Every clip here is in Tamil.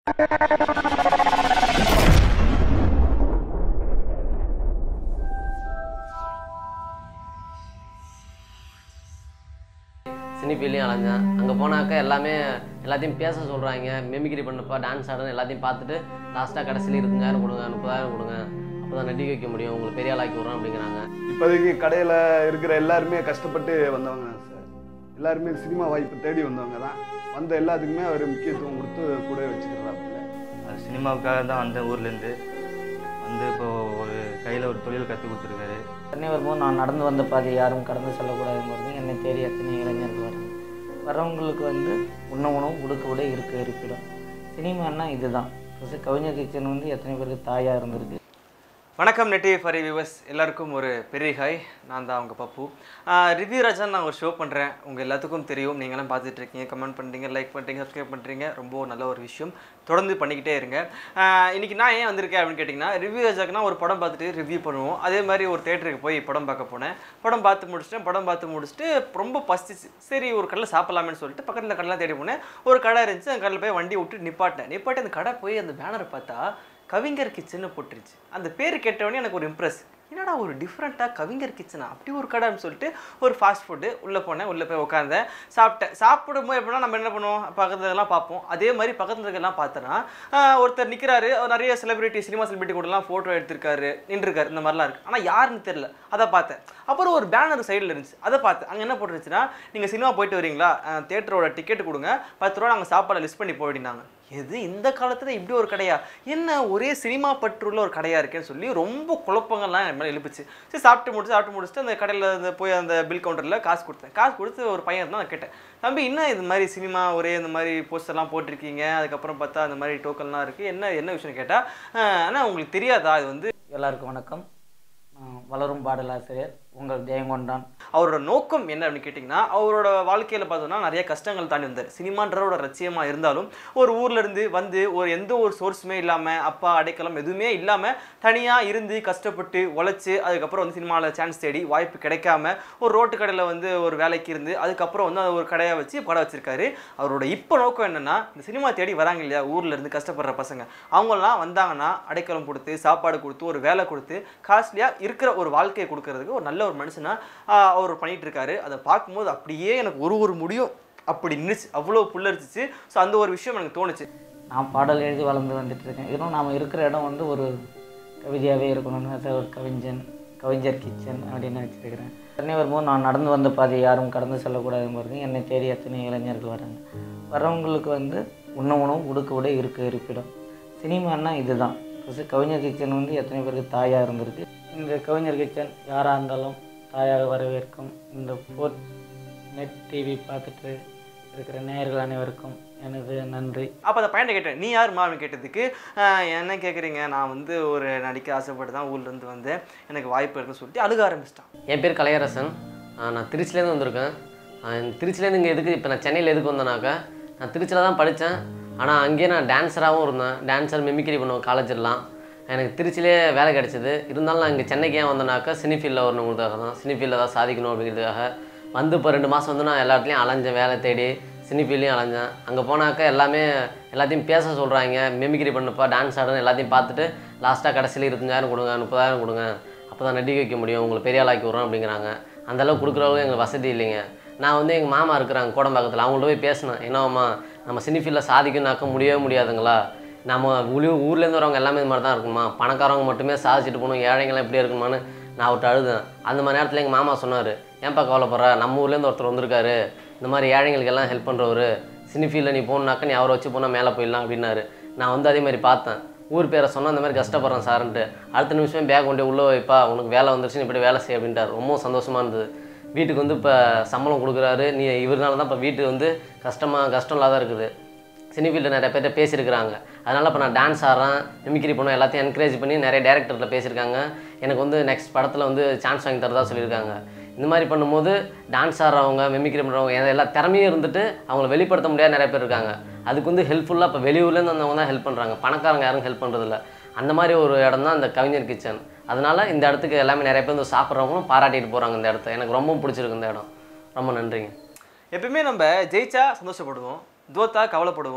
சினிஃபீல்லையும் அலைஞ்சேன் அங்கே போனாக்கா எல்லாமே எல்லாத்தையும் பேச சொல்கிறாங்க மெமிக்ரி பண்ணப்பா டான்ஸ் ஆடணும் எல்லாத்தையும் பார்த்துட்டு லாஸ்ட்டாக கடைசியில் இருபத்தஞ்சாயிரம் கொடுங்க முப்பதாயிரம் கொடுங்க அப்போ தான் நடிக்க வைக்க முடியும் உங்களுக்கு பெரிய ஆளாக்கி விட்றோம் அப்படிங்கிறாங்க இப்போதைக்கு கடையில் இருக்கிற எல்லாருமே கஷ்டப்பட்டு வந்தவங்க சார் எல்லாருமே சினிமா வாய்ப்பு தேடி வந்தவங்க தான் வந்த எல்லாத்துக்குமே அவர் முக்கியத்துவம் கொடுத்து கூட வச்சுக்கிறாப்புல அது சினிமாவுக்காக தான் வந்தேன் ஊர்லேருந்து வந்து இப்போ ஒரு கையில் ஒரு தொழில் கற்றுக் கொடுத்துருக்காரு சென்னை வரும்போது நான் நடந்து வந்த பாதை யாரும் கடந்து செல்லக்கூடாதுங்கிறது என்னை தேடி எத்தனை இளைஞர்கள் வராங்க வரவங்களுக்கு வந்து உண்ண உணவு உடுக்க உடை இருக்க இருப்பிடம் சினிமான்னா இதுதான் ஃபஸ்ட்டு கவிஞர் கிச்சன் வந்து எத்தனை பேருக்கு தாயாக இருந்திருக்கு வணக்கம் நெட்டி ஃபரி வியூவர்ஸ் எல்லாருக்கும் ஒரு பெரிய ஹாய் நான் தான் அவங்க பப்பு ரிவ்யூ ராஜான் நான் ஒரு ஷோ பண்ணுறேன் உங்கள் எல்லாத்துக்கும் தெரியும் நீங்களும் பார்த்துட்டு இருக்கீங்க கமெண்ட் பண்ணுறீங்க லைக் பண்ணுறீங்க சப்ஸ்கிரைப் பண்ணுறீங்க ரொம்ப நல்ல ஒரு விஷயம் தொடர்ந்து பண்ணிக்கிட்டே இருங்க ஆஹ் இன்னைக்கு நான் ஏன் வந்திருக்கேன் அப்படின்னு கேட்டிங்கன்னா ரிவ்யூ ராஜாக்குனா ஒரு படம் பார்த்துட்டு ரிவ்யூ பண்ணுவோம் அதே மாதிரி ஒரு தேட்டருக்கு போய் படம் பார்க்க போனேன் படம் பார்த்து முடிச்சிட்டேன் படம் பார்த்து முடிச்சுட்டு ரொம்ப பசிச்சு சரி ஒரு கடையில் சாப்பிட்லாமேன்னு சொல்லிட்டு பக்கத்தில் கடைலாம் தேடி போனேன் ஒரு கடை இருந்துச்சு அந்த கடையில் போய் வண்டி விட்டு நிப்பாட்டினேன் நிப்பாட்டி அந்த கடை போய் அந்த பேனரை பார்த்தா கவிஞர் கிச்சன்னு போட்டுருச்சு அந்த பேர் கேட்டவொடனே எனக்கு ஒரு இம்ப்ரெஸ் என்னடா ஒரு டிஃப்ரெண்ட்டாக கவிஞர் கிச்சனா அப்படி ஒரு கடைன்னு சொல்லிட்டு ஒரு ஃபாஸ்ட் ஃபுட்டு உள்ளே போனேன் உள்ளே போய் உட்காந்தேன் சாப்பிட்டேன் சாப்பிடும்போது எப்படின்னா நம்ம என்ன பண்ணுவோம் பக்கத்துல எல்லாம் பார்ப்போம் அதே மாதிரி பக்கத்துல இருக்கலாம் பார்த்தோன்னா ஆஹ், ஒருத்தர் நிற்கிறாரு நிறைய செலிபிரிட்டி சினிமா செலிபிரிட்டி கூடலாம் ஃபோட்டோ எடுத்திருக்காரு நின்றுருக்காரு இந்த மாதிரிலாம் இருக்குது ஆனால் யாருன்னு தெரில அதை பார்த்தேன் அப்புறம் ஒரு பேனர் சைடில் இருந்துச்சு அதை பார்த்தேன் அங்கே என்ன போட்டுருந்துச்சுன்னா நீங்கள் சினிமா போயிட்டு வரீங்களா தேட்டரோட டிக்கெட் கொடுங்க பத்து ரூபா நாங்கள் சாப்பாடை லிஸ்ட் பண்ணி போயிட்டாங்க எது இந்த காலத்தில் இப்படி ஒரு கடையா என்ன ஒரே சினிமா பற்றுள்ள ஒரு கடையாக இருக்கேன்னு சொல்லி ரொம்ப குழப்பங்கள்லாம் என் மேலே எழுப்புச்சு சரி சாப்பிட்டு முடிச்சு சாப்பிட்டு முடிச்சுட்டு அந்த கடையில் அந்த போய் அந்த பில் கவுண்டரில் காசு கொடுத்தேன் காசு கொடுத்து ஒரு பையன் தான் கேட்டேன் தம்பி என்ன இது மாதிரி சினிமா ஒரே இந்த மாதிரி போஸ்டர்லாம் போட்டிருக்கீங்க அதுக்கப்புறம் பார்த்தா அந்த மாதிரி டோக்கன்லாம் இருக்குது என்ன என்ன விஷயம் கேட்டால் ஆனால் உங்களுக்கு தெரியாதா இது வந்து எல்லாருக்கும் வணக்கம் நான் வளரும் பாடலாசிரியர் உங்கள் ஜெயங்கொண்டான் அவரோட நோக்கம் என்ன அப்படின்னு கேட்டிங்கன்னா அவரோட வாழ்க்கையில் பார்த்தோம்னா நிறைய கஷ்டங்கள் தாண்டி வந்தார் சினிமான்றவோட லட்சியமாக இருந்தாலும் ஒரு ஊர்ல இருந்து வந்து ஒரு எந்த ஒரு சோர்ஸுமே இல்லாமல் அப்பா அடைக்கலம் எதுவுமே இல்லாமல் தனியாக இருந்து கஷ்டப்பட்டு உழைச்சி அதுக்கப்புறம் வந்து சினிமாவில் சான்ஸ் தேடி வாய்ப்பு கிடைக்காம ஒரு ரோட்டு கடையில் வந்து ஒரு வேலைக்கு இருந்து அதுக்கப்புறம் வந்து அது ஒரு கடையை வச்சு கடை வச்சிருக்காரு அவரோட இப்போ நோக்கம் என்னன்னா இந்த சினிமா தேடி வராங்க இல்லையா ஊர்ல இருந்து கஷ்டப்படுற பசங்க அவங்கெல்லாம் வந்தாங்கன்னா அடைக்கலம் கொடுத்து சாப்பாடு கொடுத்து ஒரு வேலை கொடுத்து காஸ்ட்லியாக இருக்கிற ஒரு வாழ்க்கையை கொடுக்கறதுக்கு ஒரு நல்ல ஒரு மனுஷனா ஆஹ், அவர் பண்ணிட்டு இருக்காரு அதை பார்க்கும்போது அப்படியே எனக்கு ஒரு ஒரு முடியும் அப்படி நின்றுச்சு அவ்வளோ புல்லரிச்சிச்சு ஸோ அந்த ஒரு விஷயம் எனக்கு தோணுச்சு நான் பாடல் எழுதி வளர்ந்து வந்துட்டு இருக்கேன் இன்னும் நாம் இருக்கிற இடம் வந்து ஒரு கவிதையாகவே இருக்கணும்னு அது ஒரு கவிஞன் கவிஞர் கிச்சன் அப்படின்னு வச்சுருக்கிறேன் சென்னை வரும்போது நான் நடந்து வந்த பாதை யாரும் கடந்து செல்லக்கூடாதுங்கிறது என்னை தேடி எத்தனை இளைஞர்கள் வராங்க வரவங்களுக்கு வந்து உண்ண உணவு உடுக்க உடை இருக்க இருப்பிடம் சினிமான்னா இதுதான் ஃபஸ்ட்டு கவிஞர் கிச்சன் வந்து எத்தனை பேருக்கு தாயாக இருந்திருக்கு இந்த கவிஞர் கிச்சன் யாராக இருந்தாலும் தாயாக வரவேற்கும் இந்த ஃபோர் நெட் டிவி பார்த்துட்டு இருக்கிற நேயர்கள் அனைவருக்கும் எனது நன்றி அப்போ அந்த பையனை கேட்டேன் நீ யாரும்மா அப்படின்னு கேட்டதுக்கு ஆஹ், என்ன கேட்குறீங்க நான் வந்து ஒரு நடிக்க ஆசைப்பட்டு தான் ஊர்லேருந்து வந்தேன் எனக்கு வாய்ப்பு இருக்குன்னு சொல்லிட்டு அழுக ஆரம்பிச்சிட்டான் என் பேர் கலையரசன் ஆஹ் நான் திருச்சிலேருந்து வந்திருக்கேன் ஆஹ் இந்த திருச்சிலேருந்து இங்கே எதுக்கு இப்போ நான் சென்னையில் எதுக்கு வந்தேனாக்கா நான் திருச்சியில் தான் படித்தேன் ஆனால் அங்கேயே நான் டான்ஸராகவும் இருந்தேன் டான்ஸர் மிமிக்ரி பண்ணுவேன் காலேஜெல்லாம் எனக்கு திருச்சியிலே வேலை கிடச்சிது இருந்தாலும் நான் இங்கே சென்னைக்கு ஏன் வந்தேனாக்கா சினிஃபீல்டில் வரணுங்கிறதுக்காக தான் சினிஃபீல்டில் தான் சாதிக்கணும் அப்படிங்கிறதுக்காக வந்து இப்போ ரெண்டு மாதம் வந்து நான் எல்லா இடத்துலையும் அலைஞ்சேன் வேலை தேடி சினிஃபீல்டையும் அலைஞ்சேன் அங்கே போனாக்கா எல்லாமே எல்லாத்தையும் பேச சொல்கிறாங்க மிமிக்ரி பண்ணப்பா டான்ஸ் ஆடணும் எல்லாத்தையும் பார்த்துட்டு லாஸ்ட்டாக கடைசியில் இருபத்தஞ்சாயிரம் கொடுங்க முப்பதாயிரம் கொடுங்க அப்போ தான் நடிக்க வைக்க முடியும் உங்களுக்கு பெரிய ஆளாக்கி விட்றோம் அப்படிங்கிறாங்க அந்த அளவுக்கு கொடுக்குறவங்க எங்களுக்கு வசதி இல்லைங்க நான் வந்து எங்கள் மாமா இருக்கிறாங்க கோடம்பாக்கத்தில் அவங்கள்ட்ட போய் பேசினேன் என்னவாம்மா நம்ம சினிஃபீல்டில் சாதிக்கணும்னாக்க முடியவே முடியாதுங்களா நம்ம ஊழி ஊர்லேருந்து வரவங்க எல்லாமே இது மாதிரி தான் இருக்குமா பணக்காரவங்க மட்டுமே சாதிச்சுட்டு போகணும் ஏழைங்களாம் எப்படி இருக்குமான்னு நான் அவர்கிட்ட அழுதேன் அந்த மாதிரி நேரத்தில் எங்கள் மாமா சொன்னார் ஏன்பா கவலைப்படுற நம்ம ஊர்லேருந்து ஒருத்தர் வந்திருக்காரு இந்த மாதிரி ஏழைங்களுக்கு எல்லாம் ஹெல்ப் பண்ணுறவர் சினிஃபீல்டில் நீ போகணுனாக்கா நீ அவரை வச்சு போனால் மேலே போயிடலாம் அப்படின்னாரு நான் வந்து அதே மாதிரி பார்த்தேன் ஊர் பேரை சொன்னால் அந்த மாதிரி கஷ்டப்படுறேன் சார்ன்ட்டு அடுத்த நிமிஷம் பேக் கொண்டு உள்ளே வைப்பா உனக்கு வேலை வந்துருச்சு நீ இப்படி வேலை செய் அப்படின்ட்டார் ரொம்ப சந்தோஷமாக இருந்தது வீட்டுக்கு வந்து இப்போ சம்பளம் கொடுக்குறாரு நீ இவருனால தான் இப்போ வீட்டு வந்து கஷ்டமாக கஷ்டம் இல்லாத இருக்குது சினிஃபீல்டில் நிறைய பேர்ட்ட பேசியிருக்கிறாங்க அதனால் இப்போ நான் டான்ஸ் ஆடுறேன் மிமிக்ரி பண்ணுவேன் எல்லாத்தையும் என்கரேஜ் பண்ணி நிறைய டேரக்டரில் பேசியிருக்காங்க எனக்கு வந்து நெக்ஸ்ட் படத்தில் வந்து சான்ஸ் வாங்கி தரதா சொல்லியிருக்காங்க இந்த மாதிரி பண்ணும்போது டான்ஸ் ஆடுறவங்க மிமிக்ரி பண்ணுறவங்க எல்லா திறமையும் இருந்துட்டு அவங்கள வெளிப்படுத்த முடியாத நிறைய பேர் இருக்காங்க அதுக்கு வந்து ஹெல்ப்ஃபுல்லாக இப்போ வெளியூர்லேருந்து வந்தவங்க தான் ஹெல்ப் பண்ணுறாங்க பணக்காரங்க யாரும் ஹெல்ப் பண்ணுறதில்ல அந்த மாதிரி ஒரு இடம் தான் இந்த கவிஞர் கிச்சன் அதனால இந்த இடத்துக்கு எல்லாமே நிறைய பேர் வந்து சாப்பிட்றவங்களும் பாராட்டிட்டு போகிறாங்க இந்த இடத்த எனக்கு ரொம்ப பிடிச்சிருக்கு இந்த இடம் ரொம்ப நன்றிங்க எப்பயுமே நம்ம ஜெயிச்சா சந்தோஷப்படுவோம் தோத்தா கவலைப்படுவோம்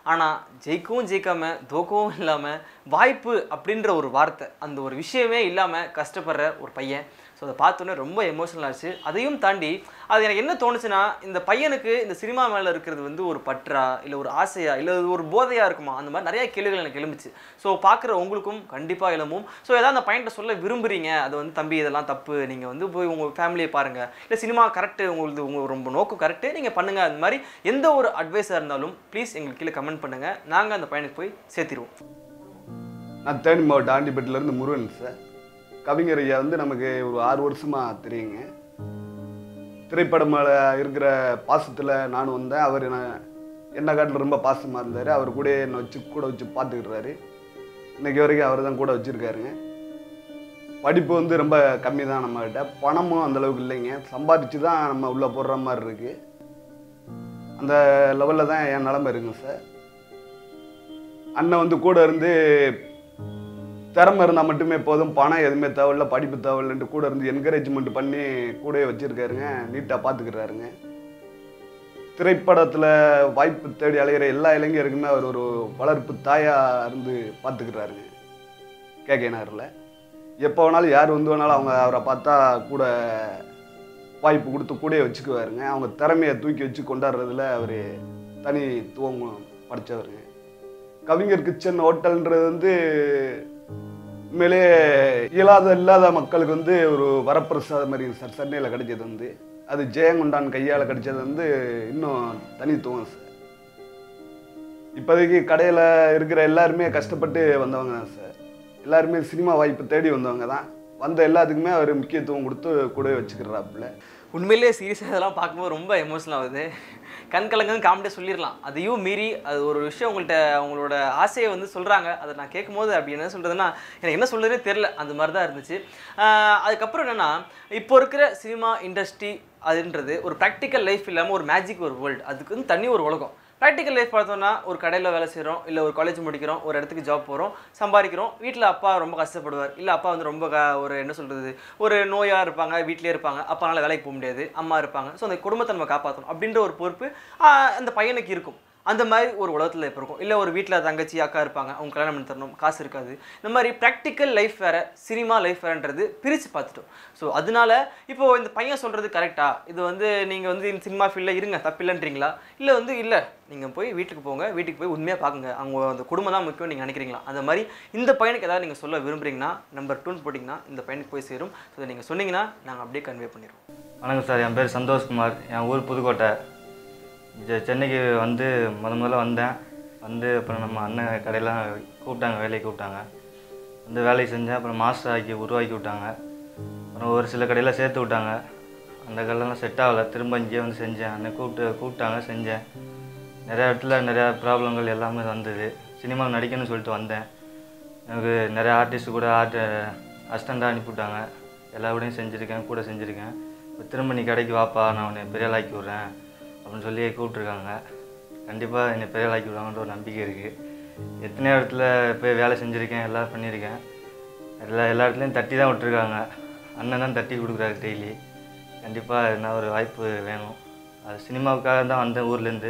ஆனால் ஜெயிக்கவும் ஜெயிக்காம தோக்கவும் இல்லாமல் வாய்ப்பு அப்படின்ற ஒரு வார்த்தை அந்த ஒரு விஷயமே இல்லாமல் கஷ்டப்படுற ஒரு பையன் ஸோ அதை பார்த்தோன்னே ரொம்ப எமோஷனல் ஆச்சு அதையும் தாண்டி அது எனக்கு என்ன தோணுச்சுன்னா இந்த பையனுக்கு இந்த சினிமா மேலே இருக்கிறது வந்து ஒரு பற்றா இல்லை ஒரு ஆசையா இல்லை ஒரு போதையாக இருக்குமா அந்த மாதிரி நிறைய கேள்விகள் எனக்கு எழும்புச்சு ஸோ பார்க்குற உங்களுக்கும் கண்டிப்பாக எழும்பும் ஸோ ஏதாவது அந்த பையன்கிட்ட சொல்ல விரும்புறீங்க அது வந்து தம்பி இதெல்லாம் தப்பு நீங்கள் வந்து போய் உங்கள் ஃபேமிலியை பாருங்கள் இல்லை சினிமா கரெக்டு உங்களுக்கு உங்கள் ரொம்ப நோக்கம் கரெக்டு நீங்கள் பண்ணுங்கள் அந்த மாதிரி எந்த ஒரு அட்வைஸாக இருந்தாலும் ப்ளீஸ் எங்களுக்கு கீழே கமெண்ட் பண்ணுங்கள் நாங்கள் அந்த பையனுக்கு போய் சேர்த்திருவோம் நான் தேனி மாவட்டம் ஆண்டிப்பட்டிலேருந்து முருகன் சார் கவிஞர் ஐயா வந்து நமக்கு ஒரு ஆறு வருஷமாக தெரியுங்க திரைப்படம் மேலே இருக்கிற பாசத்தில் நானும் வந்தேன் அவர் நான் என்ன காட்டில் ரொம்ப பாசமாக இருந்தார் அவர் கூட என்னை வச்சு கூட வச்சு பார்த்துக்கிட்டுறாரு இன்னைக்கு வரைக்கும் அவர் தான் கூட வச்சுருக்காருங்க படிப்பு வந்து ரொம்ப கம்மி தான் நம்மக்கிட்ட பணமும் அந்த அளவுக்கு இல்லைங்க சம்பாதிச்சு தான் நம்ம உள்ளே போடுற மாதிரி இருக்குது அந்த லெவலில் தான் என் நிலமை இருக்குங்க சார் அண்ணன் வந்து கூட இருந்து திறமை இருந்தால் மட்டுமே போதும் பணம் எதுவுமே தேவையில்ல படிப்பு தேவையில்லைன்ட்டு கூட இருந்து என்கரேஜ்மெண்ட் பண்ணி கூடவே வச்சிருக்காருங்க நீட்டாக பார்த்துக்கிறாருங்க திரைப்படத்தில் வாய்ப்பு தேடி அலைகிற எல்லா இளைஞருக்குமே அவர் ஒரு வளர்ப்பு தாயாக இருந்து பார்த்துக்கிறாருங்க கேகே நகரில் எப்போ வேணாலும் யார் வந்து வேணாலும் அவங்க அவரை பார்த்தா கூட வாய்ப்பு கொடுத்து கூடயே வச்சுக்குவாருங்க அவங்க திறமையை தூக்கி வச்சு கொண்டாடுறதுல அவர் தனித்துவம் படித்தவருங்க கவிஞர் கிச்சன் ஹோட்டல்ன்றது வந்து உண்மையிலே இயலாத இல்லாத மக்களுக்கு வந்து ஒரு வரப்பிரசாதம் மாதிரி சார் சென்னையில் கிடைச்சது வந்து அது ஜெயங்கொண்டான் கையால் கிடைச்சது வந்து இன்னும் தனித்துவம் சார் இப்போதைக்கு கடையில் இருக்கிற எல்லாருமே கஷ்டப்பட்டு வந்தவங்க தான் சார் எல்லாருமே சினிமா வாய்ப்பு தேடி வந்தவங்க தான் வந்த எல்லாத்துக்குமே அவர் முக்கியத்துவம் கொடுத்து கூடவே வச்சுக்கிறாப்புல உண்மையிலேயே சீரியஸாக இதெல்லாம் பார்க்கும்போது ரொம்ப எமோஷனல் ஆகுது கண் கலங்கு காமெடியாக சொல்லிடலாம் அதையும் மீறி அது ஒரு விஷயம் உங்கள்கிட்ட அவங்களோட ஆசையை வந்து சொல்கிறாங்க அதை நான் கேட்கும்போது அப்படி என்ன சொல்கிறதுன்னா எனக்கு என்ன சொல்கிறதே தெரில அந்த மாதிரி தான் இருந்துச்சு ஆஹ் அதுக்கப்புறம் என்னென்னா இப்போ இருக்கிற சினிமா இண்டஸ்ட்ரி அதுன்றது ஒரு ப்ராக்டிக்கல் லைஃப் இல்லாமல் ஒரு மேஜிக் ஒரு வேர்ல்டு அதுக்கு வந்து தனி ஒரு உலகம் ப்ராக்டிக்கல் லைஃப் பார்த்தோம்னா ஒரு கடையில் வேலை செய்கிறோம் இல்லை ஒரு காலேஜ் முடிக்கிறோம் ஒரு இடத்துக்கு ஜாப் போகிறோம் சம்பாதிக்கிறோம் வீட்டில் அப்பா ரொம்ப கஷ்டப்படுவார் இல்லை அப்பா வந்து ரொம்ப க ஒரு என்ன சொல்கிறது ஒரு நோயாக இருப்பாங்க வீட்டிலே இருப்பாங்க அப்பானால வேலைக்கு போக முடியாது அம்மா இருப்பாங்க ஸோ அந்த குடும்பத்தை நம்ம காப்பாற்றணும் அப்படின்ற ஒரு பொறுப்பு ஆஹ், அந்த பையனுக்கு இருக்கும் அந்த மாதிரி ஒரு உலகத்தில் இப்போ இருக்கும் இல்லை ஒரு வீட்டில் தங்கச்சி அக்கா இருப்பாங்க அவங்க கல்யாணம் பண்ணி தரணும் காசு இருக்காது இந்த மாதிரி ப்ராக்டிக்கல் லைஃப் வேறு சினிமா லைஃப் வேறன்றது பிரித்து பார்த்துட்டோம் ஸோ அதனால இப்போ இந்த பையன் சொல்கிறது கரெக்டா இது வந்து நீங்கள் வந்து இந்த சினிமா ஃபீல்டில் இருங்க தப்பில்லைன்றீங்களா இல்லை வந்து இல்லை நீங்கள் போய் வீட்டுக்கு போங்க வீட்டுக்கு போய் உண்மையாக பார்க்குங்க அவங்க அந்த குடும்பம் தான் முக்கியம் நீங்கள் நினைக்கிறீங்களா அந்த மாதிரி இந்த பையனுக்கு ஏதாவது நீங்கள் சொல்ல விரும்புறீங்கன்னா நம்பர் டூன்னு போட்டிங்கன்னா இந்த பையனுக்கு போய் சேரும் ஸோ நீங்கள் சொன்னீங்கன்னா நாங்கள் அப்படியே கன்வே பண்ணிடுவோம் வணக்கம் சார் என் பேர் சந்தோஷ்குமார் என் ஊர் புதுக்கோட்டை இங்க சென்னைக்கு வந்து முத முதல்ல வந்தேன் வந்து அப்புறம் நம்ம அண்ணன் கடையெல்லாம் கூப்பிட்டாங்க வேலைக்கு கூப்பிட்டாங்க வந்து வேலைக்கு செஞ்சேன் அப்புறம் மாஸ்டர் ஆக்கி உருவாக்கி விட்டாங்க அப்புறம் ஒரு சில கடையில் சேர்த்து விட்டாங்க அந்த கடையிலலாம் செட் ஆகலை திரும்ப இங்கேயே வந்து செஞ்சேன் அண்ணன் கூப்பிட்டு கூப்பிட்டாங்க செஞ்சேன் நிறையா இடத்துல நிறையா ப்ராப்ளங்கள் எல்லாமே வந்தது சினிமாவில் நடிக்கணும்னு சொல்லிட்டு வந்தேன் எனக்கு நிறைய ஆர்டிஸ்ட் கூட ஆர்ட் அசிஸ்டண்ட்டாக அனுப்பிவிட்டாங்க எல்லா கூடயும் செஞ்சுருக்கேன் கூட செஞ்சுருக்கேன் இப்போ திரும்ப நீ கடைக்கு வாப்பா நான் உன்னை பெரிய ஆளாக்கி விட்றேன் அப்படின்னு சொல்லி கூப்பிட்ருக்காங்க கண்டிப்பாக என்னை பெரிய ஆளாக்கி விடுவாங்கன்ற ஒரு நம்பிக்கை இருக்குது எத்தனையோ இடத்துல போய் வேலை செஞ்சுருக்கேன் எல்லாம் பண்ணியிருக்கேன் எல்லா எல்லா இடத்துலையும் தட்டி தான் விட்டுருக்காங்க அண்ணன் தான் தட்டி கொடுக்குறாரு டெய்லி கண்டிப்பாக என்ன ஒரு வாய்ப்பு வேணும் அது சினிமாவுக்காக தான் வந்தேன் ஊர்லேருந்து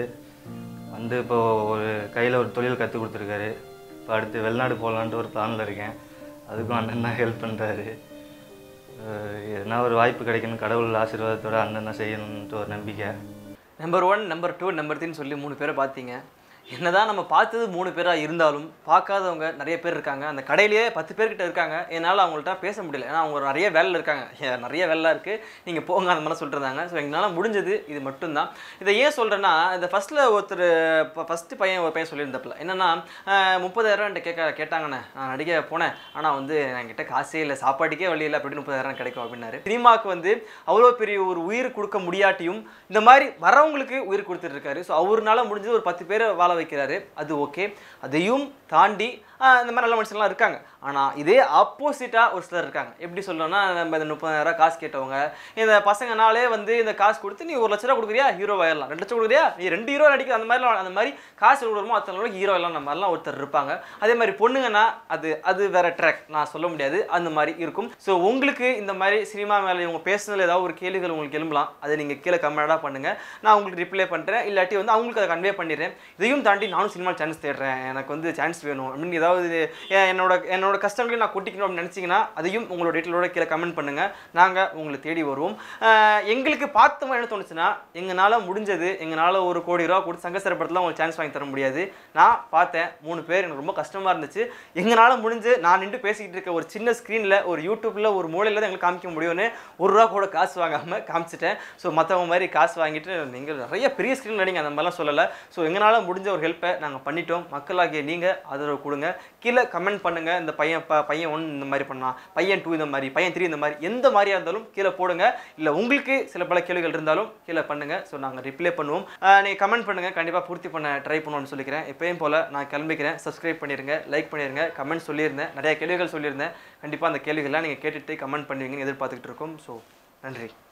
வந்து இப்போ ஒரு கையில் ஒரு தொழில் கற்றுக் கொடுத்துருக்காரு இப்போ அடுத்து வெளிநாடு போகலான்ட்டு ஒரு பிளானில் இருக்கேன் அதுக்கும் அண்ணன் தான் ஹெல்ப் பண்ணுறாரு எதனா ஒரு வாய்ப்பு கிடைக்கணும் கடவுள் ஆசீர்வாதத்தோட அண்ணன் தான் செய்யணுன்ட்டு ஒரு நம்பிக்கை number one number two number த்ரீன்னு சொல்லி மூணு பேரை பார்த்தீங்க என்னதான் நம்ம பார்த்தது மூணு பேராக இருந்தாலும் பார்க்காதவங்க நிறைய பேர் இருக்காங்க அந்த கடையிலேயே பத்து பேர்கிட்ட இருக்காங்க என்னால் அவங்கள்ட்ட பேச முடியல ஏன்னா அவங்க நிறைய வேலையில் இருக்காங்க ஏ, நிறைய வேலை இருக்குது நீங்கள் போங்க அந்த மாதிரி சொல்லிட்டுருந்தாங்க ஸோ எங்களால் முடிஞ்சது இது மட்டும்தான் இதை ஏன் சொல்கிறேன்னா இந்த ஃபஸ்ட்டில் ஒருத்தர் இப்போ ஃபஸ்ட்டு பையன் ஒரு பையன் சொல்லியிருந்தப்பில் என்னென்னா முப்பதாயிரம் என்கிட்ட கேட்க கேட்டாங்கண்ணே நான் நடிக்க போனேன் ஆனால் வந்து என்கிட்ட காசே இல்லை சாப்பாட்டுக்கே வழி இல்லை அப்படி முப்பதாயிரம் கிடைக்கும் அப்படின்னாரு சினிமாவுக்கு வந்து அவ்வளோ பெரிய ஒரு உயிர் கொடுக்க முடியாட்டியும் இந்த மாதிரி வரவங்களுக்கு உயிர் கொடுத்துட்டு இருக்காரு ஸோ அவர்னால முடிஞ்சது ஒரு பத்து பேரை வாழ வைக்கிறாரு அது ஓகே அதையும் தாண்டி ஆஹ், இந்த மாதிரி நல்ல மனுஷங்களாம் இருக்காங்க ஆனால் இதே ஆப்போசிட்டாக ஒரு சிலர் இருக்காங்க எப்படி சொல்லணும்னா நம்ம இந்த முப்பதாயிரம் காசு கேட்டவங்க இந்த பசங்கனாலே வந்து இந்த காசு கொடுத்து நீ ஒரு லட்ச ரூபா கொடுக்குறியா ஹீரோ ஆயிடலாம் ரெண்டு லட்சம் கொடுக்குறியா நீ ரெண்டு ஹீரோ நடிக்கிற அந்த மாதிரிலாம் அந்த மாதிரி காசு கொடுக்குறமோ அத்தனை ஹீரோ எல்லாம் அந்த மாதிரிலாம் ஒருத்தர் இருப்பாங்க அதே மாதிரி பொண்ணுங்கன்னா அது அது வேற ட்ராக் நான் சொல்ல முடியாது அந்த மாதிரி இருக்கும் ஸோ உங்களுக்கு இந்த மாதிரி சினிமா மேலே இவங்க பேசுனதுல ஏதாவது ஒரு கேள்விகள் உங்களுக்கு எழும்பலாம் அதை நீங்கள் கீழே கமெண்டாக பண்ணுங்க நான் உங்களுக்கு ரிப்ளை பண்ணுறேன் இல்லாட்டி வந்து அவங்களுக்கு அதை கன்வே பண்ணிடுறேன் இதையும் தாண்டி நானும் சினிமா சான்ஸ் தேடுறேன் எனக்கு வந்து சான்ஸ் வேணும் அப்படின்னு ஏதாவது எ- என்னோட என்னோட கஷ்டங்களையும் நான் கொட்டிக்கணும் அப்படின்னு நினச்சிங்கன்னா அதையும் உங்களோட டீட்டெயிலோட கீழே கமெண்ட் பண்ணுங்க நாங்கள் உங்களை தேடி வருவோம் அஹ் எங்களுக்கு பார்த்தோம் என்ன தோணுச்சுன்னா எங்களால் முடிஞ்சது எங்களால் ஒரு கோடி ரூபா கொடுத்து சங்கசர படத்தில் உங்களுக்கு சான்ஸ் வாங்கி தர முடியாது நான் பார்த்தேன் மூணு பேர் எனக்கு ரொம்ப கஷ்டமாக இருந்துச்சு எங்களால் முடிஞ்சு நான் நின்று பேசிக்கிட்டு இருக்க ஒரு சின்ன ஸ்க்ரீனில் ஒரு யூடியூப்பில் ஒரு மூலையில் தான் எங்களுக்கு காமிக்க முடியும்னு ஒரு ரூபா கூட காசு வாங்காமல் காமிச்சிட்டேன் ஸோ மற்றவங்க மாதிரி காசு வாங்கிட்டு நீங்கள் நிறைய பெரிய ஸ்க்ரீன் நடிங்க அந்த மாதிரிலாம் சொல்லலை ஸோ எங்களால் முடிஞ்ச ஒரு ஹெல்ப்பை நாங்கள் பண்ணிட்டோம் மக்களாகிய நீங்கள் ஆதரவு கொடுங்க கீழே கமெண்ட் பண்ணுங்கள் இந்த பையன் ப பையன் ஒன் இந்த மாதிரி பண்ணான் பையன் டூ இந்த மாதிரி பையன் த்ரீ இந்த மாதிரி எந்த மாதிரியாக இருந்தாலும் கீழே போடுங்க இல்லை உங்களுக்கு சில பல கேள்விகள் இருந்தாலும் கீழே பண்ணுங்கள் ஸோ நாங்கள் ரிப்ளை பண்ணுவோம் நீங்கள் கமெண்ட் பண்ணுங்கள் கண்டிப்பாக பூர்த்தி பண்ண ட்ரை பண்ணுவோம்னு சொல்லிக்கிறேன் எப்பயும் போல் நான் கிளம்பிக்கிறேன் சப்ஸ்கிரைப் பண்ணிடுங்க லைக் பண்ணிடுங்க கமெண்ட் சொல்லியிருந்தேன் நிறைய கேள்விகள் சொல்லியிருந்தேன் கண்டிப்பாக அந்த கேள்விகள்லாம் நீங்கள் கேட்டுட்டு கமெண்ட் பண்ணுவீங்கன்னு எதிர்பார்த்துக்கிட்டு இருக்கோம் ஸோ நன்றி